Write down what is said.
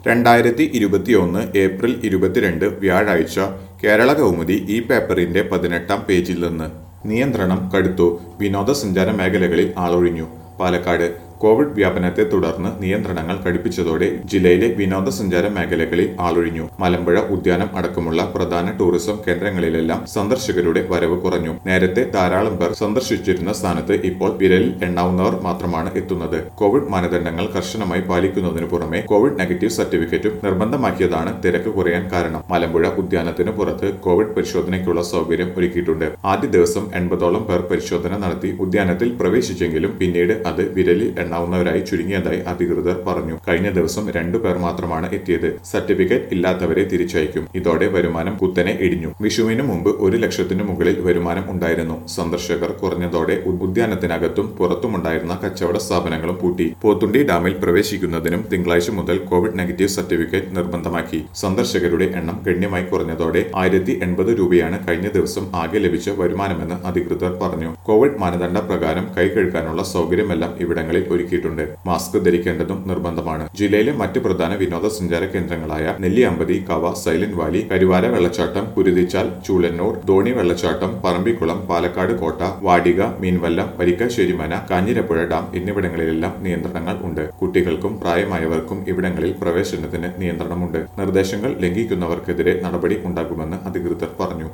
രണ്ടായിരത്തി ഇരുപത്തിയൊന്ന് ഏപ്രിൽ ഇരുപത്തിരണ്ട് വ്യാഴാഴ്ച കേരള കൗമുദി ഈ പേപ്പറിന്റെ പതിനെട്ടാം പേജിൽ നിന്ന് നിയന്ത്രണം കടുത്തു വിനോദസഞ്ചാര മേഖലകളിൽ ആളൊഴിഞ്ഞു പാലക്കാട് കോവിഡ് വ്യാപനത്തെ തുടർന്ന് നിയന്ത്രണങ്ങൾ കടുപ്പിച്ചതോടെ ജില്ലയിലെ വിനോദസഞ്ചാര മേഖലകളിൽ ആളൊഴിഞ്ഞു മലമ്പുഴ ഉദ്യാനം അടക്കമുള്ള പ്രധാന ടൂറിസം കേന്ദ്രങ്ങളിലെല്ലാം സന്ദർശകരുടെ വരവ് കുറഞ്ഞു നേരത്തെ ധാരാളം പേർ സന്ദർശിച്ചിരുന്ന സ്ഥാനത്ത് ഇപ്പോൾ വിരലിൽ എണ്ണാവുന്നവർ മാത്രമാണ് എത്തുന്നത് കോവിഡ് മാനദണ്ഡങ്ങൾ കർശനമായി പാലിക്കുന്നതിനു പുറമെ കോവിഡ് നെഗറ്റീവ് സർട്ടിഫിക്കറ്റും നിർബന്ധമാക്കിയതാണ് തിരക്ക് കുറയാൻ കാരണം മലമ്പുഴ ഉദ്യാനത്തിന് പുറത്ത് കോവിഡ് പരിശോധനയ്ക്കുള്ള സൗകര്യം ഒരുക്കിയിട്ടുണ്ട് ആദ്യ ദിവസം എൺപതോളം പേർ പരിശോധന നടത്തി ഉദ്യാനത്തിൽ പ്രവേശിച്ചെങ്കിലും പിന്നീട് അത് വിരലിൽ എണ്ണാവുന്നവരായി ചുരുങ്ങിയതായി അധികൃതർ പറഞ്ഞു കഴിഞ്ഞ ദിവസം രണ്ടു പേർ മാത്രമാണ് എത്തിയത് സർട്ടിഫിക്കറ്റ് ഇല്ലാത്തവരെ തിരിച്ചയക്കും ഇതോടെ വരുമാനം കുത്തനെ ഇടിഞ്ഞു വിഷുവിന് മുമ്പ് ഒരു ലക്ഷത്തിനു മുകളിൽ വരുമാനം ഉണ്ടായിരുന്നു സന്ദർശകർ കുറഞ്ഞതോടെ ഉ- ഉദ്യാനത്തിനകത്തും പുറത്തുമുണ്ടായിരുന്ന കച്ചവട സ്ഥാപനങ്ങളും പൂട്ടി പോത്തുണ്ടി ഡാമിൽ പ്രവേശിക്കുന്നതിനും തിങ്കളാഴ്ച മുതൽ കോവിഡ് നെഗറ്റീവ് സർട്ടിഫിക്കറ്റ് നിർബന്ധമാക്കി സന്ദർശകരുടെ എണ്ണം ഗണ്യമായി കുറഞ്ഞതോടെ ആയിരത്തി എൺപത് രൂപയാണ് കഴിഞ്ഞ ദിവസം ആകെ ലഭിച്ച വരുമാനമെന്ന് അധികൃതർ പറഞ്ഞു കോവിഡ് മാനദണ്ഡ പ്രകാരം കൈ കഴുകാനുള്ള സൗകര്യമെല്ലാം ഇവിടങ്ങളിൽ ഒരുക്കിയിട്ടുണ്ട് മാസ്ക് ധരിക്കേണ്ടതും നിർബന്ധമാണ് ജില്ലയിലെ മറ്റ് പ്രധാന വിനോദസഞ്ചാര കേന്ദ്രങ്ങളായ നെല്ലിയമ്പതി കവ സൈലന്റ് വാലി കരുവാര വെള്ളച്ചാട്ടം കുരുതിച്ചാൽ ചൂളന്നൂർ ധോണി വെള്ളച്ചാട്ടം പറമ്പിക്കുളം പാലക്കാട് കോട്ട വാടിക മീൻവല്ലം വരിക്കാശ്ശേരിമന കാഞ്ഞിരപ്പുഴ ഡാം എന്നിവിടങ്ങളിലെല്ലാം നിയന്ത്രണങ്ങൾ ഉണ്ട് കുട്ടികൾക്കും പ്രായമായവർക്കും ഇവിടങ്ങളിൽ പ്രവേശനത്തിന് നിയന്ത്രണമുണ്ട് നിർദ്ദേശങ്ങൾ ലംഘിക്കുന്നവർക്കെതിരെ നടപടി ഉണ്ടാകുമെന്ന് അധികൃതർ പറഞ്ഞു